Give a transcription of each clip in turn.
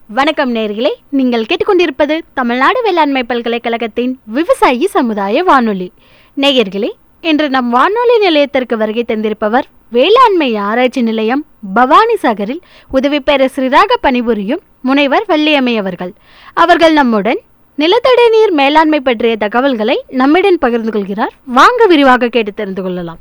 வணக்கம் நேர்களே நீங்கள் கேட்டுக்கொண்டிருப்பது தமிழ்நாடு வேளாண்மை பல்கலைக்கழகத்தின் விவசாயி சமுதாய வானொலி நேயர்களே இன்று நம் வானொலி நிலையத்திற்கு வருகை தந்திருப்பவர் வேளாண்மை ஆராய்ச்சி நிலையம் பவானி சாகரில் உதவி பேரசிரியராக பணிபுரியும் முனைவர் வள்ளியம்மை அவர்கள் அவர்கள் நம்முடன் நிலத்தடி நீர் மேலாண்மை பற்றிய தகவல்களை நம்மிடம் பகிர்ந்து கொள்கிறார் வாங்க விரிவாக கேட்டு தெரிந்து கொள்ளலாம்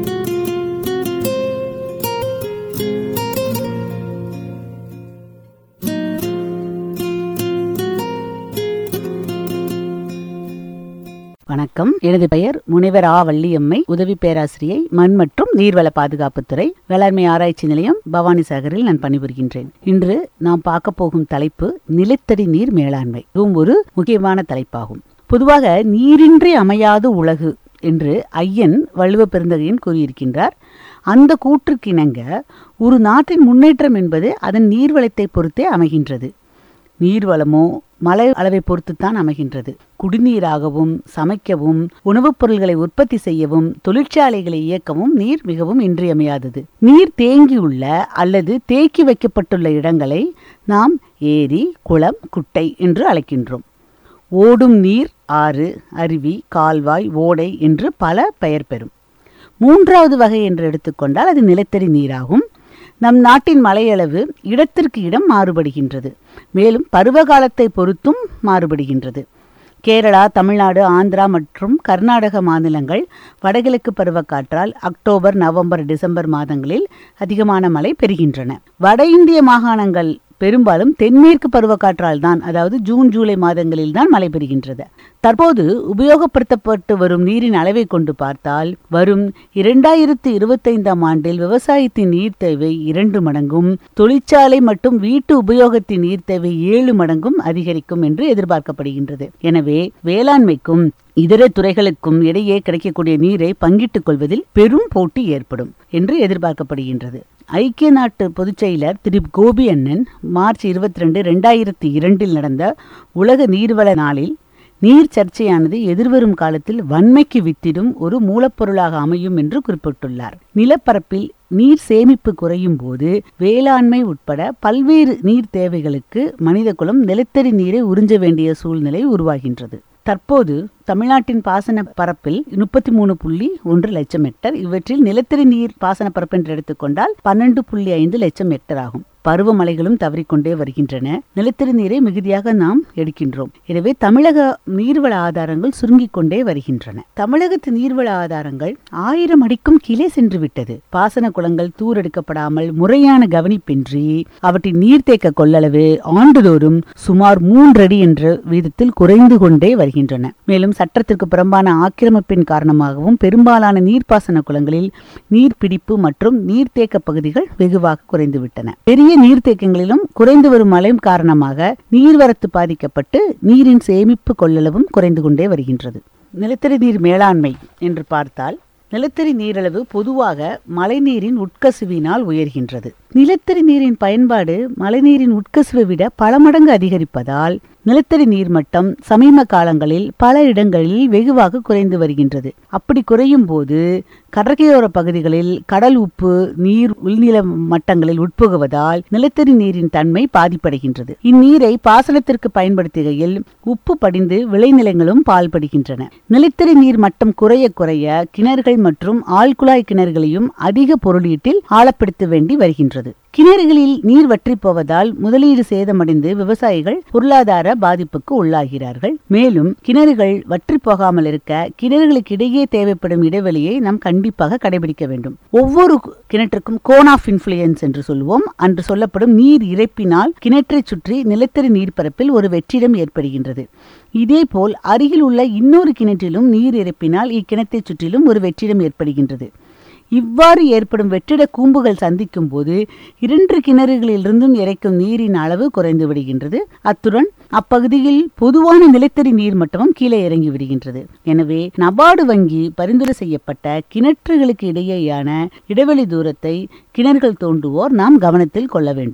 வணக்கம் எனது பெயர் முனைவர் ஆ வள்ளியம்மை உதவி பேராசிரியை மண் மற்றும் நீர்வள பாதுகாப்புத்துறை வேளாண்மை ஆராய்ச்சி நிலையம் பவானி சாகரில் நான் பணிபுரிகின்றேன் இன்று நாம் பார்க்க போகும் தலைப்பு நிலத்தடி நீர் மேலாண்மை இதுவும் ஒரு முக்கியமான தலைப்பாகும் பொதுவாக நீரின்றி அமையாது உலகு என்று ஐயன் வள்ளுவ பெருந்தகையன் கூறியிருக்கின்றார் அந்த கூற்றுக்கிணங்க ஒரு நாட்டின் முன்னேற்றம் என்பது அதன் நீர்வளத்தை பொறுத்தே அமைகின்றது நீர்வளமோ மழை அளவை பொறுத்துத்தான் அமைகின்றது குடிநீராகவும் சமைக்கவும் உணவுப் பொருள்களை உற்பத்தி செய்யவும் தொழிற்சாலைகளை இயக்கவும் நீர் மிகவும் இன்றியமையாதது நீர் தேங்கியுள்ள அல்லது தேக்கி வைக்கப்பட்டுள்ள இடங்களை நாம் ஏரி குளம் குட்டை என்று அழைக்கின்றோம் ஓடும் நீர் ஆறு அருவி கால்வாய் ஓடை என்று பல பெயர் பெறும் மூன்றாவது வகை என்று எடுத்துக்கொண்டால் அது நிலத்தடி நீராகும் நம் நாட்டின் மழையளவு இடத்திற்கு இடம் மாறுபடுகின்றது மேலும் பருவகாலத்தை பொறுத்தும் மாறுபடுகின்றது கேரளா தமிழ்நாடு ஆந்திரா மற்றும் கர்நாடக மாநிலங்கள் வடகிழக்கு பருவக்காற்றால் அக்டோபர் நவம்பர் டிசம்பர் மாதங்களில் அதிகமான மழை பெறுகின்றன வட இந்திய மாகாணங்கள் பெரும்பாலும் தென்மேற்கு பருவக்காற்றால் தான் அதாவது ஜூன் ஜூலை மாதங்களில் தான் மழை பெறுகின்றது தற்போது உபயோகப்படுத்தப்பட்டு வரும் நீரின் அளவை கொண்டு பார்த்தால் வரும் இரண்டாயிரத்து இருபத்தைந்தாம் ஆண்டில் விவசாயத்தின் நீர் தேவை இரண்டு மடங்கும் தொழிற்சாலை மற்றும் வீட்டு உபயோகத்தின் நீர் தேவை ஏழு மடங்கும் அதிகரிக்கும் என்று எதிர்பார்க்கப்படுகின்றது எனவே வேளாண்மைக்கும் இதர துறைகளுக்கும் இடையே கிடைக்கக்கூடிய நீரை பங்கிட்டுக் கொள்வதில் பெரும் போட்டி ஏற்படும் என்று எதிர்பார்க்கப்படுகின்றது ஐக்கிய நாட்டு பொதுச் செயலர் திரு கோபி அண்ணன் மார்ச் இருபத்தி ரெண்டு ரெண்டாயிரத்தி இரண்டில் நடந்த உலக நீர்வள நாளில் நீர் சர்ச்சையானது எதிர்வரும் காலத்தில் வன்மைக்கு வித்திடும் ஒரு மூலப்பொருளாக அமையும் என்று குறிப்பிட்டுள்ளார் நிலப்பரப்பில் நீர் சேமிப்பு குறையும் போது வேளாண்மை உட்பட பல்வேறு நீர் தேவைகளுக்கு மனிதகுலம் நிலத்தடி நீரை உறிஞ்ச வேண்டிய சூழ்நிலை உருவாகின்றது தற்போது தமிழ்நாட்டின் பாசன பரப்பில் முப்பத்தி மூணு புள்ளி ஒன்று லட்சம் ஹெக்டர் இவற்றில் நிலத்தடி நீர் பாசன பரப்பு என்று எடுத்துக்கொண்டால் பன்னெண்டு புள்ளி ஐந்து லட்சம் ஹெக்டர் ஆகும் பருவமழைகளும் தவறிக்கொண்டே வருகின்றன நிலத்தடி நீரை மிகுதியாக நாம் எடுக்கின்றோம் எனவே தமிழக நீர்வள ஆதாரங்கள் சுருங்கிக் கொண்டே வருகின்றன தமிழகத்து நீர்வள ஆதாரங்கள் ஆயிரம் அடிக்கும் கீழே சென்று விட்டது பாசன குளங்கள் தூரெடுக்கப்படாமல் முறையான கவனிப்பின்றி அவற்றின் நீர்த்தேக்க கொள்ளளவு ஆண்டுதோறும் சுமார் மூன்றடி என்ற வீதத்தில் குறைந்து கொண்டே வருகின்றன மேலும் சட்டத்திற்கு புறம்பான ஆக்கிரமிப்பின் காரணமாகவும் பெரும்பாலான நீர்ப்பாசன குளங்களில் நீர்பிடிப்பு மற்றும் நீர்த்தேக்க பகுதிகள் வெகுவாக குறைந்துவிட்டன பெரிய நீர்த்தேக்கங்களிலும் குறைந்து வரும் மழை காரணமாக நீர்வரத்து பாதிக்கப்பட்டு நீரின் சேமிப்பு கொள்ளளவும் குறைந்து கொண்டே வருகின்றது நிலத்தடி நீர் மேலாண்மை என்று பார்த்தால் நிலத்தடி நீரளவு பொதுவாக மழைநீரின் உட்கசிவினால் உயர்கின்றது நிலத்தடி நீரின் பயன்பாடு மழைநீரின் உட்கசிவை விட பல மடங்கு அதிகரிப்பதால் நிலத்தடி நீர் மட்டம் சமீப காலங்களில் பல இடங்களில் வெகுவாக குறைந்து வருகின்றது அப்படி குறையும் போது கடற்கையோர பகுதிகளில் கடல் உப்பு நீர் உள்நில மட்டங்களில் உட்புகுவதால் நிலத்தடி நீரின் தன்மை பாதிப்படைகின்றது இந்நீரை பாசனத்திற்கு பயன்படுத்துகையில் உப்பு படிந்து விளைநிலங்களும் பால்படுகின்றன நிலத்தடி நீர் மட்டம் குறைய குறைய கிணறுகள் மற்றும் ஆழ்குழாய் கிணறுகளையும் அதிக பொருளீட்டில் ஆழப்படுத்த வேண்டி வருகின்றது கிணறுகளில் நீர் வற்றி போவதால் முதலீடு சேதமடைந்து விவசாயிகள் பொருளாதார பாதிப்புக்கு உள்ளாகிறார்கள் மேலும் கிணறுகள் வற்றி போகாமல் இருக்க கிணறுகளுக்கு இடையே தேவைப்படும் இடைவெளியை நாம் கண்டிப்பாக கடைபிடிக்க வேண்டும் ஒவ்வொரு கிணற்றுக்கும் கோன் ஆஃப் இன்ஃபுளுயன்ஸ் என்று சொல்லுவோம் அன்று சொல்லப்படும் நீர் இறைப்பினால் கிணற்றை சுற்றி நிலத்தடி நீர்ப்பரப்பில் ஒரு வெற்றிடம் ஏற்படுகின்றது இதேபோல் அருகில் உள்ள இன்னொரு கிணற்றிலும் நீர் இறைப்பினால் இக்கிணத்தை சுற்றிலும் ஒரு வெற்றிடம் ஏற்படுகின்றது இவ்வாறு ஏற்படும் வெற்றிட கூம்புகள் சந்திக்கும் போது இரண்டு கிணறுகளிலிருந்தும் இறைக்கும் நீரின் அளவு குறைந்து விடுகின்றது அத்துடன் அப்பகுதியில் பொதுவான நிலத்தடி நீர் மட்டமும் கீழே இறங்கி விடுகின்றது எனவே நபார்டு வங்கி பரிந்துரை செய்யப்பட்ட கிணற்றுகளுக்கு இடையேயான இடைவெளி தூரத்தை கிணறுகள் தோண்டுவோர் நாம் கவனத்தில் கொள்ள வேண்டும்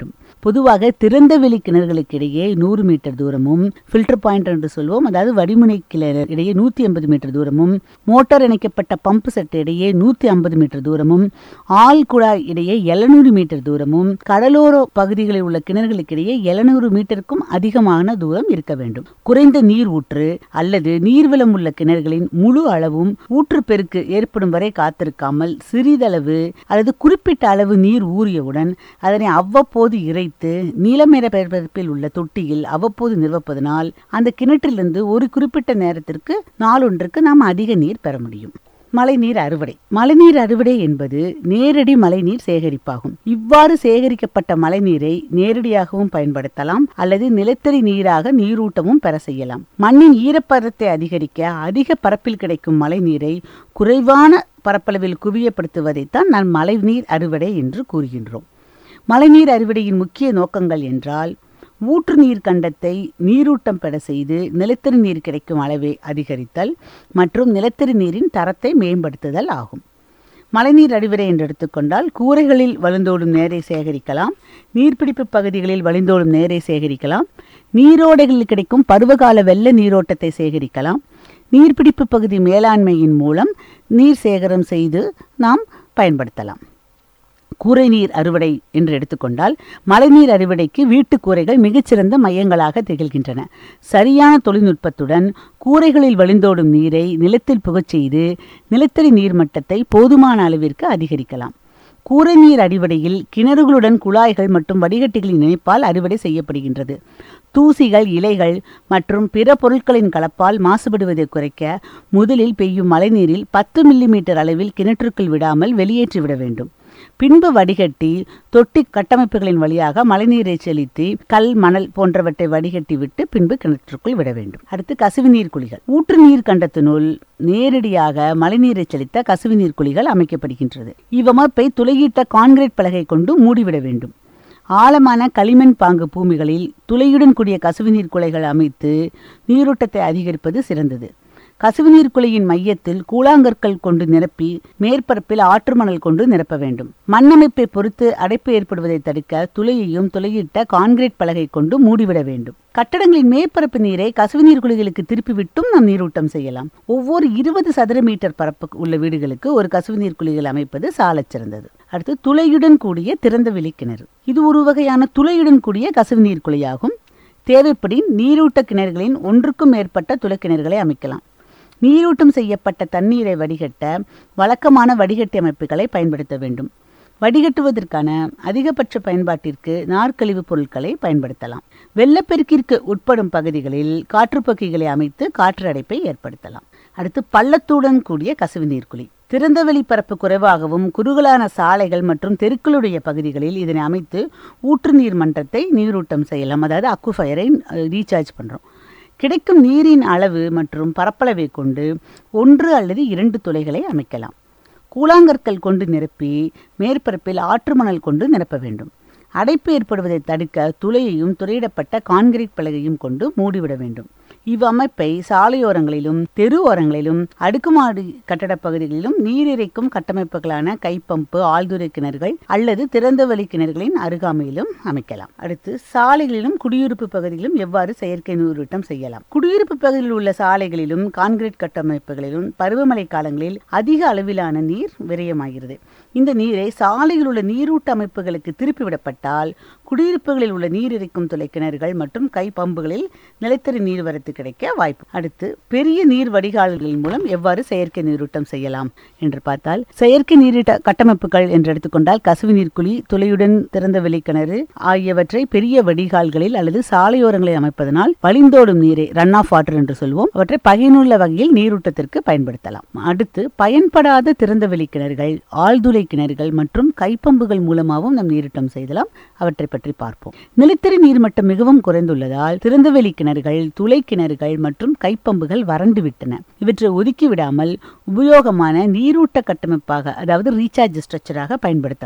பொதுவாக திறந்தவெளி கிணறுகளுக்கு இடையே நூறு மீட்டர் தூரமும் ஃபில்டர் பாயிண்ட் என்று சொல்வோம் அதாவது வடிமுனை கிணறு இடையே நூற்றி ஐம்பது மீட்டர் தூரமும் மோட்டார் இணைக்கப்பட்ட பம்பு செட் இடையே நூற்றி ஐம்பது மீட்டர் தூரமும் ஆள் குழாய் இடையே எழுநூறு மீட்டர் தூரமும் கடலோர பகுதிகளில் உள்ள கிணறுகளுக்கு இடையே எழுநூறு மீட்டருக்கும் அதிகமான தூரம் இருக்க வேண்டும் குறைந்த நீர் ஊற்று அல்லது நீர்வளம் உள்ள கிணறுகளின் முழு அளவும் ஊற்றுப்பெருக்கு ஏற்படும் வரை காத்திருக்காமல் சிறிதளவு அல்லது குறிப்பிட்ட அளவு நீர் ஊறியவுடன் அதனை அவ்வப்போது இறைத்து நீலமேற பரப்பில் உள்ள தொட்டியில் அவ்வப்போது நிறுவப்பதனால் அந்த கிணற்றிலிருந்து ஒரு குறிப்பிட்ட நேரத்திற்கு நாளொன்றுக்கு நாம் அதிக நீர் பெற முடியும் மழைநீர் அறுவடை மழைநீர் அறுவடை என்பது நேரடி மழைநீர் சேகரிப்பாகும் இவ்வாறு சேகரிக்கப்பட்ட மழைநீரை நேரடியாகவும் பயன்படுத்தலாம் அல்லது நிலத்தடி நீராக நீரூட்டமும் பெற செய்யலாம் மண்ணின் ஈரப்பதத்தை அதிகரிக்க அதிக பரப்பில் கிடைக்கும் மழைநீரை குறைவான பரப்பளவில் குவியப்படுத்துவதைத்தான் நான் மழைநீர் அறுவடை என்று கூறுகின்றோம் மழைநீர் அறுவடையின் முக்கிய நோக்கங்கள் என்றால் ஊற்று நீர் கண்டத்தை நீரூட்டம் பெற செய்து நிலத்தடி நீர் கிடைக்கும் அளவை அதிகரித்தல் மற்றும் நிலத்தடி நீரின் தரத்தை மேம்படுத்துதல் ஆகும் மழைநீர் அடிவரை என்று எடுத்துக்கொண்டால் கூரைகளில் வழிந்தோடும் நேரை சேகரிக்கலாம் நீர்பிடிப்பு பகுதிகளில் வழிந்தோடும் நேரை சேகரிக்கலாம் நீரோடைகளில் கிடைக்கும் பருவகால வெள்ள நீரோட்டத்தை சேகரிக்கலாம் நீர்பிடிப்பு பகுதி மேலாண்மையின் மூலம் நீர் சேகரம் செய்து நாம் பயன்படுத்தலாம் கூரை நீர் அறுவடை என்று எடுத்துக்கொண்டால் மழைநீர் அறுவடைக்கு வீட்டு கூரைகள் மிகச்சிறந்த மையங்களாக திகழ்கின்றன சரியான தொழில்நுட்பத்துடன் கூரைகளில் வழிந்தோடும் நீரை நிலத்தில் புகச் செய்து நிலத்தடி நீர்மட்டத்தை போதுமான அளவிற்கு அதிகரிக்கலாம் கூரை நீர் அடிவடையில் கிணறுகளுடன் குழாய்கள் மற்றும் வடிகட்டிகளின் இணைப்பால் அறுவடை செய்யப்படுகின்றது தூசிகள் இலைகள் மற்றும் பிற பொருட்களின் கலப்பால் மாசுபடுவதை குறைக்க முதலில் பெய்யும் மழைநீரில் பத்து மில்லிமீட்டர் அளவில் கிணற்றுக்குள் விடாமல் வெளியேற்றிவிட வேண்டும் பின்பு வடிகட்டி தொட்டி கட்டமைப்புகளின் வழியாக மழைநீரை செலுத்தி கல் மணல் போன்றவற்றை வடிகட்டி விட்டு பின்பு கிணற்றுக்குள் விட வேண்டும் அடுத்து கசிவு நீர் குழிகள் ஊற்று நீர் கண்டத்தினுள் நேரடியாக மழைநீரை செலுத்த கசிவு நீர் குழிகள் அமைக்கப்படுகின்றது இவ்வமைப்பை துளையிட்ட கான்கிரீட் பலகை கொண்டு மூடிவிட வேண்டும் ஆழமான களிமண் பாங்கு பூமிகளில் துளையுடன் கூடிய கசிவுநீர் குலைகள் அமைத்து நீரோட்டத்தை அதிகரிப்பது சிறந்தது கசிவுநீர் குலையின் மையத்தில் கூழாங்கற்கள் கொண்டு நிரப்பி மேற்பரப்பில் ஆற்று மணல் கொண்டு நிரப்ப வேண்டும் மண்ணமைப்பை பொறுத்து அடைப்பு ஏற்படுவதை தடுக்க துளையையும் துளையிட்ட கான்கிரீட் பலகை கொண்டு மூடிவிட வேண்டும் கட்டடங்களின் மேற்பரப்பு நீரை கசிவுநீர் குழிகளுக்கு திருப்பிவிட்டும் நாம் நீரூட்டம் செய்யலாம் ஒவ்வொரு இருபது சதுர மீட்டர் பரப்பு உள்ள வீடுகளுக்கு ஒரு கசிவுநீர் குழிகள் அமைப்பது சாலச் சிறந்தது அடுத்து துளையுடன் கூடிய திறந்த வெளி கிணறு இது ஒரு வகையான துளையுடன் கூடிய கசிவுநீர் குழியாகும் தேவைப்படின் நீரூட்ட கிணறுகளின் ஒன்றுக்கும் மேற்பட்ட துளைக்கிணறுகளை அமைக்கலாம் நீரூட்டம் செய்யப்பட்ட தண்ணீரை வடிகட்ட வழக்கமான வடிகட்டி அமைப்புகளை பயன்படுத்த வேண்டும் வடிகட்டுவதற்கான அதிகபட்ச பயன்பாட்டிற்கு நார்க்கழிவுப் பொருட்களை பயன்படுத்தலாம் வெள்ளப்பெருக்கிற்கு உட்படும் பகுதிகளில் காற்றுப்பொக்கிகளை அமைத்து காற்று அடைப்பை ஏற்படுத்தலாம் அடுத்து பள்ளத்துடன் கூடிய கசிவு நீர்க்குழி திறந்தவெளி பரப்பு குறைவாகவும் குறுகலான சாலைகள் மற்றும் தெருக்களுடைய பகுதிகளில் இதனை அமைத்து ஊற்று நீர் மன்றத்தை நீரூட்டம் செய்யலாம் அதாவது அக்குஃபயரை ரீசார்ஜ் பண்ணுறோம் கிடைக்கும் நீரின் அளவு மற்றும் பரப்பளவை கொண்டு ஒன்று அல்லது இரண்டு துளைகளை அமைக்கலாம் கூழாங்கற்கள் கொண்டு நிரப்பி மேற்பரப்பில் ஆற்று மணல் கொண்டு நிரப்ப வேண்டும் அடைப்பு ஏற்படுவதை தடுக்க துளையையும் துளையிடப்பட்ட கான்கிரீட் பலகையும் கொண்டு மூடிவிட வேண்டும் இவ்வமைப்பை சாலையோரங்களிலும் தெரு ஓரங்களிலும் அடுக்குமாடி கட்டடப் பகுதிகளிலும் நீர் இறைக்கும் கட்டமைப்புகளான கைப்பம்பு ஆழ்துறை கிணறுகள் அல்லது திறந்தவெளி கிணறுகளின் அருகாமையிலும் அமைக்கலாம் அடுத்து சாலைகளிலும் குடியிருப்பு பகுதிகளிலும் எவ்வாறு செயற்கை நீரூட்டம் செய்யலாம் குடியிருப்பு பகுதியில் உள்ள சாலைகளிலும் கான்கிரீட் கட்டமைப்புகளிலும் பருவமழை காலங்களில் அதிக அளவிலான நீர் விரயமாகிறது இந்த நீரை சாலையில் உள்ள நீரூட்ட அமைப்புகளுக்கு திருப்பிவிடப்பட்டால் குடியிருப்புகளில் உள்ள நீர் இறைக்கும் துளை கிணறுகள் மற்றும் கை பம்புகளில் நிலத்தடி நீர்வரத்து கிடைக்க வாய்ப்பு அடுத்து பெரிய நீர் வடிகால்களின் மூலம் எவ்வாறு செயற்கை நீரூட்டம் செய்யலாம் என்று பார்த்தால் செயற்கை நீரூட்ட கட்டமைப்புகள் என்று எடுத்துக்கொண்டால் கசிவு நீர்க்குழி துளையுடன் திறந்த வெளிக்கிணறு ஆகியவற்றை பெரிய வடிகால்களில் அல்லது சாலையோரங்களில் அமைப்பதனால் வழிந்தோடும் நீரை ரன் ஆஃப் வாட்டர் என்று சொல்வோம் அவற்றை பயனுள்ள வகையில் நீரூட்டத்திற்கு பயன்படுத்தலாம் அடுத்து பயன்படாத திறந்த வெளி கிணறுகள் ஆழ்துளை கிணறுகள் மற்றும் கைப்பம்புகள் மூலமாகவும் நாம் நீரூட்டம் செய்தலாம் அவற்றை பற்றி பார்ப்போம் நிலத்தடி நீர்மட்டம் மிகவும் குறைந்துள்ளதால் திறந்தவெளி கிணறுகள் துளை கிணறுகள் மற்றும் கைப்பம்புகள் வறண்டு விட்டன இவற்றை ஒதுக்கி விடாமல் உபயோகமான நீரூட்ட கட்டமைப்பாக அதாவது ரீசார்ஜ் ஸ்ட்ரக்சராக பயன்படுத்தலாம்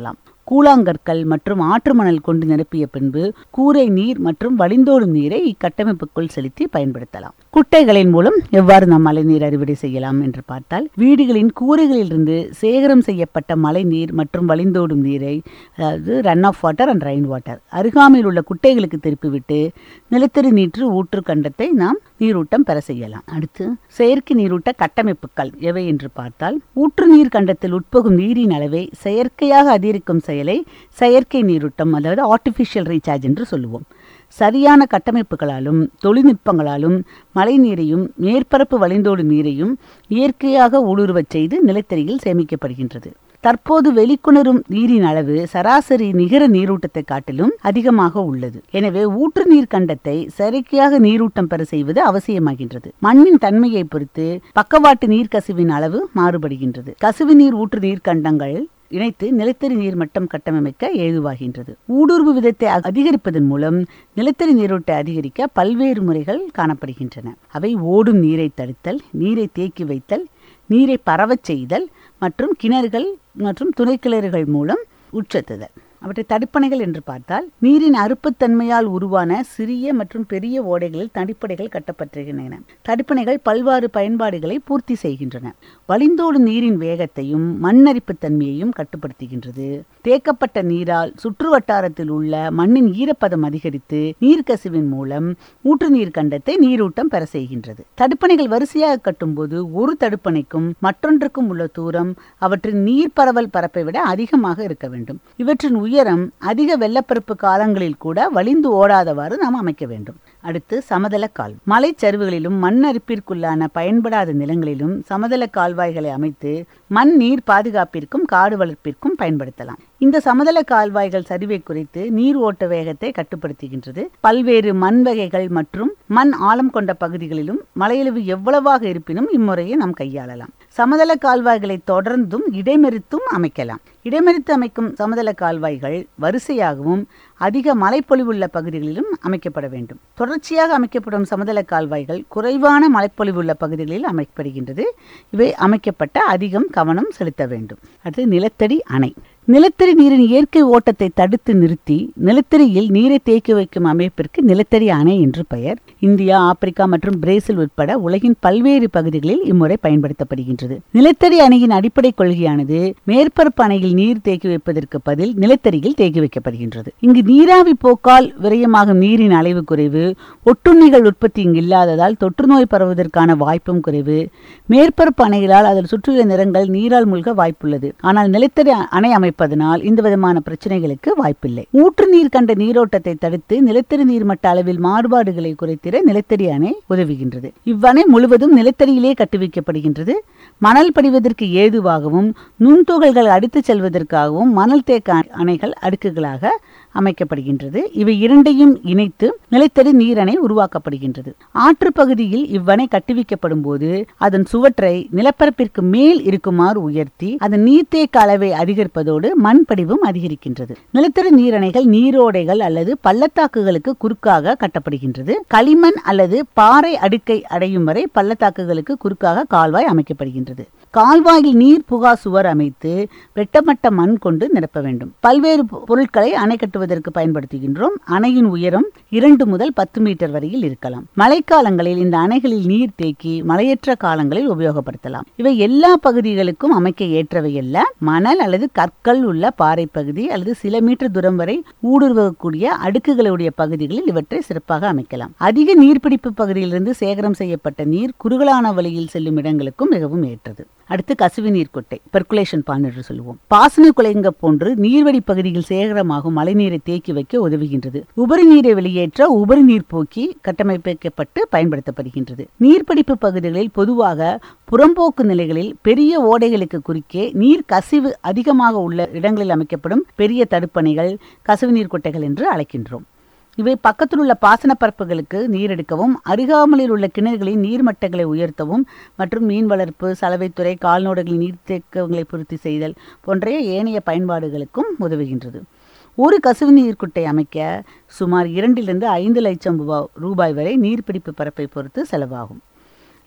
கூழாங்கற்கள் மற்றும் ஆற்று மணல் கொண்டு நிரப்பிய பின்பு கூரை நீர் மற்றும் வழிந்தோடும் நீரை இக்கட்டமைப்புக்குள் செலுத்தி பயன்படுத்தலாம் குட்டைகளின் மூலம் எவ்வாறு நாம் மழைநீர் அறுவடை செய்யலாம் என்று பார்த்தால் வீடுகளின் கூரைகளிலிருந்து சேகரம் செய்யப்பட்ட மழைநீர் மற்றும் வழிந்தோடும் நீரை அதாவது run off water and rain water அருகாமையில் உள்ள குட்டைகளுக்கு திருப்பிவிட்டு நிலத்தடி நீற்று ஊற்று கண்டத்தை நாம் நீரூட்டம் பெற செய்யலாம் அடுத்து செயற்கை நீரூட்ட கட்டமைப்புகள் எவை என்று பார்த்தால் ஊற்று நீர் கண்டத்தில் உட்புகும் நீரின் அளவை செயற்கையாக அதிகரிக்கும் செயலை செயற்கை நீரூட்டம் அதாவது ஆர்டிஃபிஷியல் ரீசார்ஜ் என்று சொல்லுவோம் சரியான கட்டமைப்புகளாலும் தொழில்நுட்பங்களாலும் மழை நீரையும் மேற்பரப்பு வழிந்தோடும் நீரையும் இயற்கையாக ஊடுருவச் செய்து நிலத்தடியில் சேமிக்கப்படுகின்றது தற்போது வெளிக்கொணரும் நீரின் அளவு சராசரி நிகர நீரூட்டத்தை காட்டிலும் அதிகமாக உள்ளது எனவே ஊற்று நீர் கண்டத்தை செயற்கையாக நீரூட்டம் பெற செய்வது அவசியமாகின்றது மண்ணின் தன்மையை பொறுத்து பக்கவாட்டு நீர் கசிவின் அளவு மாறுபடுகின்றது கசிவு நீர் ஊற்று நீர் கண்டங்கள் இணைத்து நிலத்தடி நீர் மட்டம் கட்டமைக்க ஏதுவாகின்றது ஊடுருவு விதத்தை அதிகரிப்பதன் மூலம் நிலத்தடி நீரோட்டை அதிகரிக்க பல்வேறு முறைகள் காணப்படுகின்றன அவை ஓடும் நீரை தடுத்தல் நீரை தேக்கி வைத்தல் நீரை பரவச் செய்தல் மற்றும் கிணறுகள் மற்றும் துணை கிணறுகள் மூலம் உட்செத்துதல் அவற்றை தடுப்பணைகள் என்று பார்த்தால் நீரின் அறுப்புத்தன்மையால் உருவான சிறிய மற்றும் பெரிய ஓடைகளில் தடுப்பணைகள் கட்டப்பட்டிருக்கின்றன தடுப்பணைகள் பல்வேறு பயன்பாடுகளை பூர்த்தி செய்கின்றன வழிந்தோடும் நீரின் வேகத்தையும் மண்ணரிப்பு தன்மையையும் கட்டுப்படுத்துகின்றது தேக்கப்பட்ட நீரால் சுற்று வட்டாரத்தில் உள்ள மண்ணின் ஈரப்பதம் அதிகரித்து நீர்க்கசிவின் மூலம் ஊற்று நீர் கண்டத்தை நீரூட்டம் பெற செய்கின்றது தடுப்பணைகள் வரிசையாக கட்டும்போது ஒரு தடுப்பணைக்கும் மற்றொன்றுக்கும் உள்ள தூரம் அவற்றின் நீர் பரவல் பரப்பை விட அதிகமாக இருக்க வேண்டும் இவற்றின் உயரம் அதிக வெள்ளப்பரப்பு காலங்களில் கூட வலிந்து ஓடாதவாறு நாம் அமைக்க வேண்டும் அடுத்து சமதள கால் மலைச்சரிவுகளிலும் மண் அரிப்பிற்குள்ளான பயன்படாத நிலங்களிலும் சமதள கால்வாய்களை அமைத்து மண் நீர் பாதுகாப்பிற்கும் காடு வளர்ப்பிற்கும் பயன்படுத்தலாம் இந்த சமதள கால்வாய்கள் சரிவை குறைத்து நீர் ஓட்ட வேகத்தை கட்டுப்படுத்துகின்றது பல்வேறு மண் வகைகள் மற்றும் மண் ஆழம் கொண்ட பகுதிகளிலும் மலையளவு எவ்வளவாக இருப்பினும் இம்முறையை நாம் கையாளலாம் சமதள கால்வாய்களை தொடர்ந்தும் இடைமறித்தும் அமைக்கலாம் இடைமறித்து அமைக்கும் சமதள கால்வாய்கள் வரிசையாகவும் அதிக மழைப்பொழிவுள்ள பகுதிகளிலும் அமைக்கப்பட வேண்டும் தொடர்ச்சியாக அமைக்கப்படும் சமதள கால்வாய்கள் குறைவான மழைப்பொழிவுள்ள பகுதிகளில் அமைக்கப்படுகின்றது இவை அமைக்கப்பட்ட அதிகம் கவனம் செலுத்த வேண்டும் அடுத்து நிலத்தடி அணை நிலத்தடி நீரின் இயற்கை ஓட்டத்தை தடுத்து நிறுத்தி நிலத்தடியில் நீரை தேக்கி வைக்கும் அமைப்பிற்கு நிலத்தடி அணை என்று பெயர் இந்தியா ஆப்பிரிக்கா மற்றும் பிரேசில் உட்பட உலகின் பல்வேறு பகுதிகளில் இம்முறை பயன்படுத்தப்படுகின்றது நிலத்தடி அணையின் அடிப்படை கொள்கையானது மேற்பரப்பு அணையில் நீர் தேக்கி வைப்பதற்கு பதில் நிலத்தடியில் தேக்கி வைக்கப்படுகின்றது இங்கு நீராவி போக்கால் விரயமாகும் நீரின் அளவு குறைவு ஒட்டுண்ணிகள் உற்பத்தி இங்கு இல்லாததால் தொற்று நோய் பரவுவதற்கான வாய்ப்பும் குறைவு மேற்பரப்பு அணைகளால் அதில் சுற்றியுள்ள நிறங்கள் நீரால் மூழ்க வாய்ப்புள்ளது ஆனால் நிலத்தடி அணை அமைப்பதனால் இந்த விதமான பிரச்சனைகளுக்கு வாய்ப்பில்லை ஊற்று நீர் கண்ட நீரோட்டத்தை தடுத்து நிலத்தடி நீர்மட்ட அளவில் மாறுபாடுகளை குறைத்திட நிலத்தடி அணை உதவுகின்றது இவ்வணை முழுவதும் நிலத்தடியிலே கட்டுவிக்கப்படுகின்றது மணல் படிவதற்கு ஏதுவாகவும் நுண்துகள்கள் அடித்துச் செல்வதற்காகவும் மணல் தேக்க அணைகள் அடுக்குகளாக அமைக்கப்படுகின்றது இவை இரண்டையும் இணைத்து நிலத்தடி நீரணை உருவாக்கப்படுகின்றது ஆற்று பகுதியில் இவ்வணை கட்டுவிக்கப்படும் போது அதன் சுவற்றை நிலப்பரப்பிற்கு மேல் இருக்குமாறு உயர்த்தி அதன் நீர்த்தேக்க அளவை அதிகரிப்பதோடு மண் படிவும் அதிகரிக்கின்றது நிலத்தடி நீரணைகள் நீரோடைகள் அல்லது பள்ளத்தாக்குகளுக்கு குறுக்காக கட்டப்படுகின்றது களிமண் அல்லது பாறை அடுக்கை அடையும் வரை பள்ளத்தாக்குகளுக்கு குறுக்காக கால்வாய் அமைக்கப்படுகின்றது கால்வாயில் நீர் புகா சுவர் அமைத்து வெட்டமட்ட மண் கொண்டு நிரப்ப வேண்டும் பல்வேறு பொருட்களை அணை கட்டுவதற்கு பயன்படுத்துகின்றோம் அணையின் உயரம் இரண்டு முதல் பத்து மீட்டர் வரையில் இருக்கலாம் மழைக்காலங்களில் இந்த அணைகளில் நீர் தேக்கி மழையற்ற காலங்களில் உபயோகப்படுத்தலாம் இவை எல்லா பகுதிகளுக்கும் அமைக்க ஏற்றவை அல்ல மணல் அல்லது கற்கள் உள்ள பாறை பகுதி அல்லது சில மீட்டர் தூரம் வரை ஊடுருவக்கூடிய அடுக்குகளுடைய பகுதிகளில் இவற்றை சிறப்பாக அமைக்கலாம் அதிக நீர்பிடிப்பு பகுதியிலிருந்து சேகரம் செய்யப்பட்ட நீர் குறுகலான வழியில் செல்லும் இடங்களுக்கும் மிகவும் ஏற்றது அடுத்து கசிவு நீர் கொட்டை பெர்குலேஷன் பான் என்று சொல்லுவோம் பாசன குலைங்க போன்று நீர்வழி பகுதியில் சேகரமாகும் மழைநீரை தேக்கி வைக்க உதவுகின்றது உபரி நீரை வெளியேற்ற உபரி நீர் போக்கி கட்டமைக்கப்பட்டு பயன்படுத்தப்படுகின்றது நீர்பிடிப்பு பகுதிகளில் பொதுவாக புறம்போக்கு நிலைகளில் பெரிய ஓடைகளுக்கு குறுக்கே நீர் கசிவு அதிகமாக உள்ள இடங்களில் அமைக்கப்படும் பெரிய தடுப்பணைகள் கசிவு நீர் கொட்டைகள் என்று அழைக்கின்றோம் இவை பக்கத்தில் உள்ள பாசன பரப்புகளுக்கு நீர் எடுக்கவும் அருகாமலில் உள்ள கிணறுகளின் நீர்மட்டங்களை உயர்த்தவும் மற்றும் மீன் வளர்ப்பு சலவைத்துறை கால்நடைகளின் நீர்த்தேக்கங்களை பூர்த்தி செய்தல் போன்ற ஏனைய பயன்பாடுகளுக்கும் உதவுகின்றது ஒரு கசிவு நீர் குட்டை அமைக்க சுமார் இரண்டிலிருந்து ஐந்து லட்சம் ரூபாய் வரை நீர்பிடிப்பு பரப்பை பொறுத்து செலவாகும்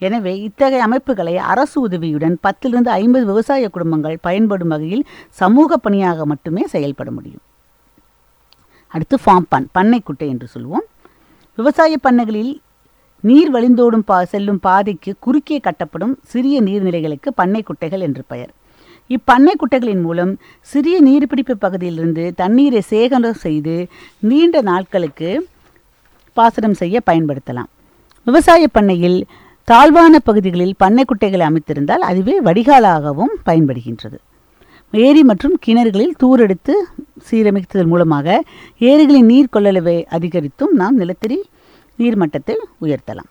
எனவே இத்தகைய அமைப்புகளை அரசு உதவியுடன் பத்திலிருந்து ஐம்பது விவசாய குடும்பங்கள் பயன்படும் வகையில் சமூக பணியாக மட்டுமே செயல்பட முடியும் அடுத்து ஃபார்ம் பன் பண்ணைக்குட்டை என்று சொல்லுவோம் விவசாய பண்ணைகளில் நீர் வழிந்தோடும் பா செல்லும் பாதைக்கு குறுக்கே கட்டப்படும் சிறிய நீர்நிலைகளுக்கு பண்ணை குட்டைகள் என்று பெயர் இப்பண்ணை குட்டைகளின் மூலம் சிறிய நீர்பிடிப்பு பகுதியிலிருந்து தண்ணீரை சேகரம் செய்து நீண்ட நாட்களுக்கு பாசனம் செய்ய பயன்படுத்தலாம் விவசாய பண்ணையில் தாழ்வான பகுதிகளில் பண்ணை குட்டைகளை அமைத்திருந்தால் அதுவே வடிகாலாகவும் பயன்படுகின்றது ஏரி மற்றும் கிணறுகளில் தூரெடுத்து சீரமைத்ததன் மூலமாக ஏரிகளின் நீர் கொள்ளளவை அதிகரித்தும் நாம் நிலத்தடி நீர்மட்டத்தை உயர்த்தலாம்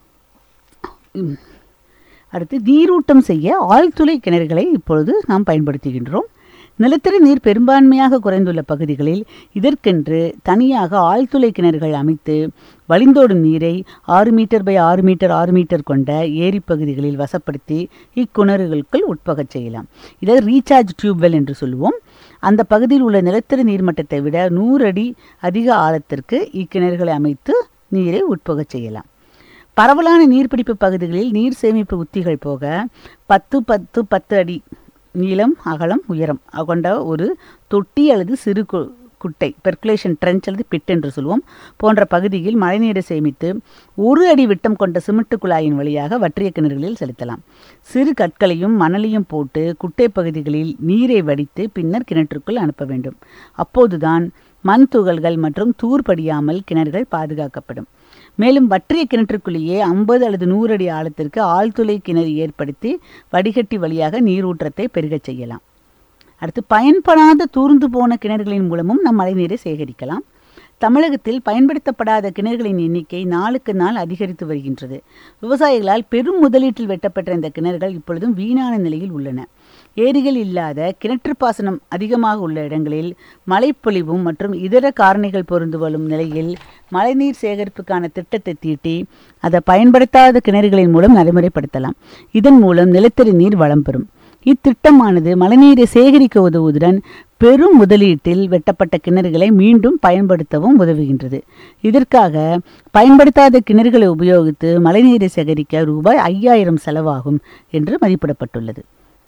உம். அடுத்து நீரூட்டம் செய்ய ஆழ்துளை கிணறுகளை இப்பொழுது நாம் பயன்படுத்துகின்றோம் நிலத்தடி நீர் பெரும்பான்மையாக குறைந்துள்ள பகுதிகளில் இதற்கென்று தனியாக ஆழ்துளை கிணறுகள் அமைத்து வழிந்தோடும் நீரை ஆறு மீட்டர் பை ஆறு மீட்டர் ஆறு மீட்டர் கொண்ட ஏரி பகுதிகளில் வசப்படுத்தி இக்கிணறுகளுக்குள் உட்பகச் செய்யலாம் இதை ரீசார்ஜ் டியூப்வெல் என்று சொல்லுவோம் அந்த பகுதியில் உள்ள நிலத்தடி நீர்மட்டத்தை விட நூறு அடி அதிக ஆழத்திற்கு இக்கிணறுகளை அமைத்து நீரை உட்பகச் செய்யலாம் பரவலான நீர்பிடிப்பு பகுதிகளில் நீர் சேமிப்பு உத்திகள் போக பத்து பத்து பத்து அடி நீளம் அகலம் உயரம் கொண்ட ஒரு தொட்டி அல்லது சிறு கு- குட்டை பெர்குலேஷன் ட்ரென்ச் அல்லது பிட் என்று சொல்லுவோம் போன்ற பகுதியில் மழைநீரை சேமித்து ஒரு அடி விட்டம் கொண்ட சிமெண்ட் குழாயின் வழியாக வற்றிய கிணறுகளில் செலுத்தலாம் சிறு கற்களையும் மணலையும் போட்டு குட்டை பகுதிகளில் நீரை வடித்து பின்னர் கிணற்றுக்குள் அனுப்ப வேண்டும் அப்போதுதான் மண் துகள்கள் மற்றும் தூர் படியாமல் கிணறுகள் பாதுகாக்கப்படும் மேலும் வற்றிய கிணற்றுக்குள்ளேயே ஐம்பது அல்லது நூறு அடி ஆழத்திற்கு ஆழ்துளை கிணறு ஏற்படுத்தி வடிகட்டி வழியாக நீரூற்றத்தை பெருகச் செய்யலாம் அடுத்து பயன்படாத தூர்ந்து போன கிணறுகளின் மூலமும் நம் மழைநீரை சேகரிக்கலாம் தமிழகத்தில் பயன்படுத்தப்படாத கிணறுகளின் எண்ணிக்கை நாளுக்கு நாள் அதிகரித்து வருகின்றது விவசாயிகளால் பெரும் முதலீட்டில் வெட்டப்பட்ட இந்த கிணறுகள் இப்பொழுதும் வீணான நிலையில் உள்ளன ஏரிகள் இல்லாத கிணற்று பாசனம் அதிகமாக உள்ள இடங்களில் மழைப்பொழிவும் மற்றும் இதர காரணிகள் பொருந்து வரும் நிலையில் மழைநீர் சேகரிப்புக்கான திட்டத்தை தீட்டி அதை பயன்படுத்தாத கிணறுகளின் மூலம் நடைமுறைப்படுத்தலாம் இதன் மூலம் நிலத்தடி நீர் வளம் பெறும் இத்திட்டமானது மழைநீரை சேகரிக்க உதவுவதுடன் பெரும் முதலீட்டில் வெட்டப்பட்ட கிணறுகளை மீண்டும் பயன்படுத்தவும் உதவுகின்றது இதற்காக பயன்படுத்தாத கிணறுகளை உபயோகித்து மழைநீரை சேகரிக்க ரூபாய் ஐயாயிரம் செலவாகும் என்று மதிப்பிடப்பட்டுள்ளது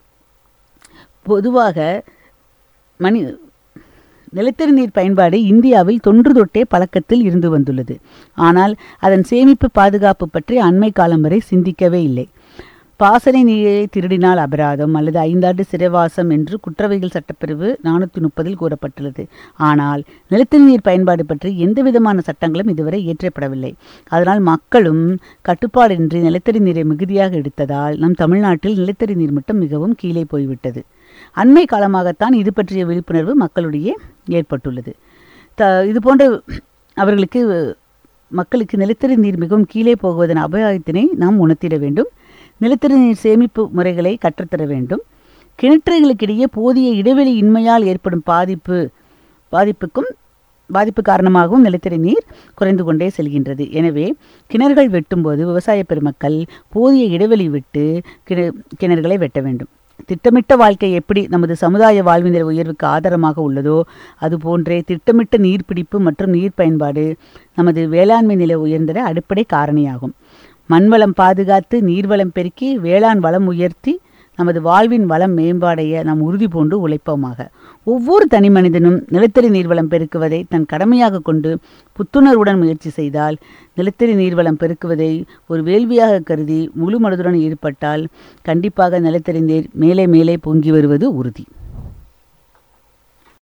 பொதுவாக மணி நிலத்தடி நீர் பயன்பாடு இந்தியாவில் தொன்று தொட்டே பழக்கத்தில் இருந்து வந்துள்ளது ஆனால் அதன் சேமிப்பு பாதுகாப்பு பற்றி அண்மை காலம் வரை சிந்திக்கவே இல்லை பாசனை நீரை திருடினால் அபராதம் அல்லது ஐந்தாண்டு சிறைவாசம் என்று குற்றவியல் சட்டப்பிரிவு நானூற்றி முப்பதில் கூறப்பட்டுள்ளது ஆனால் நிலத்தடி நீர் பயன்பாடு பற்றி எந்த விதமான சட்டங்களும் இதுவரை இயற்றப்படவில்லை அதனால் மக்களும் கட்டுப்பாடின்றி நிலத்தடி நீரை மிகுதியாக எடுத்ததால் நம் தமிழ்நாட்டில் நிலத்தடி நீர் மட்டம் மிகவும் கீழே போய்விட்டது அண்மை காலமாகத்தான் இது பற்றிய விழிப்புணர்வு மக்களிடையே ஏற்பட்டுள்ளது த இது போன்ற அவர்களுக்கு மக்களுக்கு நிலத்தடி நீர் மிகவும் கீழே போகுவதன் அபாயத்தினை நாம் உணர்த்திட வேண்டும் நிலத்தடி நீர் சேமிப்பு முறைகளை கற்றுத்தர வேண்டும் கிணற்றுகளுக்கிடையே போதிய இடைவெளி இன்மையால் ஏற்படும் பாதிப்பு பாதிப்புக்கும் பாதிப்பு காரணமாகவும் நிலத்தடி நீர் குறைந்து கொண்டே செல்கின்றது எனவே கிணறுகள் வெட்டும்போது விவசாய பெருமக்கள் போதிய இடைவெளி விட்டு கிண கிணறுகளை வெட்ட வேண்டும் திட்டமிட்ட வாழ்க்கை எப்படி நமது சமுதாய வாழ்வின் உயர்வுக்கு ஆதாரமாக உள்ளதோ அதுபோன்றே திட்டமிட்ட நீர்பிடிப்பு மற்றும் நீர் பயன்பாடு நமது வேளாண்மை நிலை உயர்ந்திட அடிப்படை காரணியாகும் மண்வளம் பாதுகாத்து நீர்வளம் பெருக்கி வேளாண் வளம் உயர்த்தி நமது வாழ்வின் வளம் மேம்பாடைய நாம் உறுதி பூண்டு உழைப்போமாக ஒவ்வொரு தனி மனிதனும் நிலத்தடி நீர்வளம் பெருக்குவதை தன் கடமையாக கொண்டு புத்துணர்வுடன் முயற்சி செய்தால் நிலத்தடி நீர்வளம் பெருக்குவதை ஒரு வேள்வியாக கருதி முழு மனதுடன் ஈடுபட்டால் கண்டிப்பாக நிலத்தடி நீர் மேலே மேலே பொங்கி வருவது உறுதி